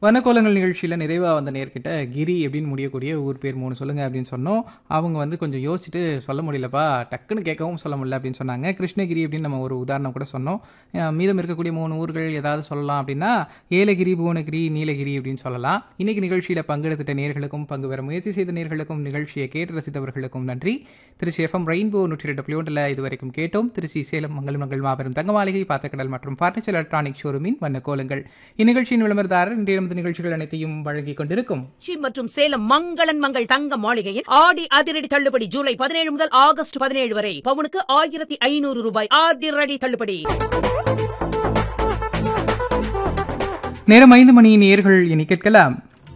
வனக்கோலங்கள் நிகழ்ச்சியில் நிறைவாக வந்த நேர்கிட்ட கிரி அப்படின்னு முடியக்கூடிய ஊர் பேர் மூணு சொல்லுங்க அப்படின்னு சொன்னோம் அவங்க வந்து கொஞ்சம் யோசிச்சுட்டு சொல்ல முடியலப்பா டக்குன்னு கேட்கவும் சொல்ல முடியல அப்படின்னு சொன்னாங்க கிருஷ்ணகிரி அப்படின்னு நம்ம ஒரு உதாரணம் கூட சொன்னோம் அஹ் மீதம் இருக்கக்கூடிய மூணு ஊர்கள் ஏதாவது சொல்லலாம் அப்படின்னா ஏலகிரி புவனகிரி நீலகிரி அப்படின்னு சொல்லலாம் இன்னைக்கு நிகழ்ச்சியில் பங்கெடுத்துட்ட நேர்களுக்கும் பங்கு பெற முயற்சி செய்த நேர்களுக்கும் நிகழ்ச்சியை கேட்டு ரசித்தவர்களுக்கும் நன்றி திருச்சி எஃப்எம் ரெயின்போ நூற்றி ரெண்டு புள்ளியோண்டில் இதுவரைக்கும் கேட்டோம் திருச்சி சேலம் மங்கலம் மங்கள் மாபெரும் தங்க மாளிகை பாத்திரக்கடல் மற்றும் பர்னிச்சர் எலக்ட்ரானிக் ஷோரூமின் வண்ணக்கோலங்கள் இந்நிகழ்ச்சியின் விளம்பரதாரர் இன்றைய நமது நிகழ்ச்சிகள் அனைத்தையும் வழங்கிக் கொண்டிருக்கும் திருச்சி மற்றும் சேலம் மங்களன் மங்கள் தங்க மாளிகையில் ஆடி அதிரடி தள்ளுபடி ஜூலை பதினேழு முதல் ஆகஸ்ட் பதினேழு வரை பவுனுக்கு ஆயிரத்தி ஐநூறு ரூபாய் அதிரடி தள்ளுபடி நேரம் ஐந்து மணி நேர்கள் இனி கேட்கலாம்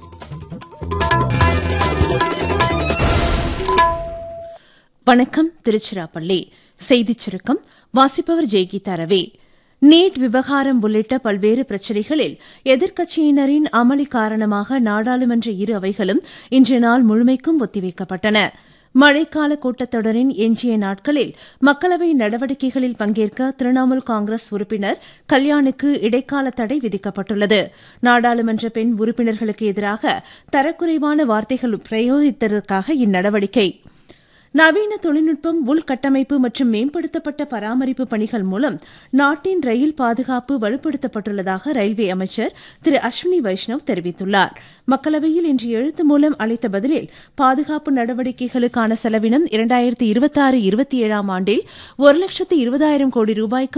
வணக்கம் திருச்சிராப்பள்ளி செய்திச் சுருக்கம் வாசிப்பவர் ஜெய்கீதா ரவி நீட் விவகாரம் உள்ளிட்ட பல்வேறு பிரச்சினைகளில் எதிர்க்கட்சியினரின் அமளி காரணமாக நாடாளுமன்ற இரு அவைகளும் இன்று நாள் முழுமைக்கும் ஒத்திவைக்கப்பட்டன மழைக்கால கூட்டத்தொடரின் எஞ்சிய நாட்களில் மக்களவை நடவடிக்கைகளில் பங்கேற்க திரிணாமுல் காங்கிரஸ் உறுப்பினர் கல்யாணுக்கு இடைக்கால தடை விதிக்கப்பட்டுள்ளது நாடாளுமன்ற பெண் உறுப்பினர்களுக்கு எதிராக தரக்குறைவான வார்த்தைகள் பிரயோகித்ததற்காக இந்நடவடிக்கை நவீன தொழில்நுட்பம் உள்கட்டமைப்பு மற்றும் மேம்படுத்தப்பட்ட பராமரிப்பு பணிகள் மூலம் நாட்டின் ரயில் பாதுகாப்பு வலுப்படுத்தப்பட்டுள்ளதாக ரயில்வே அமைச்சர் திரு அஸ்வினி வைஷ்ணவ் தெரிவித்துள்ளார் மக்களவையில் இன்று எழுத்து மூலம் அளித்த பதிலில் பாதுகாப்பு நடவடிக்கைகளுக்கான செலவினம் இரண்டாயிரத்தி இருபத்தாறு இருபத்தி ஏழாம் ஆண்டில் ஒரு லட்சத்து இருபதாயிரம் கோடி ரூபாய்க்கு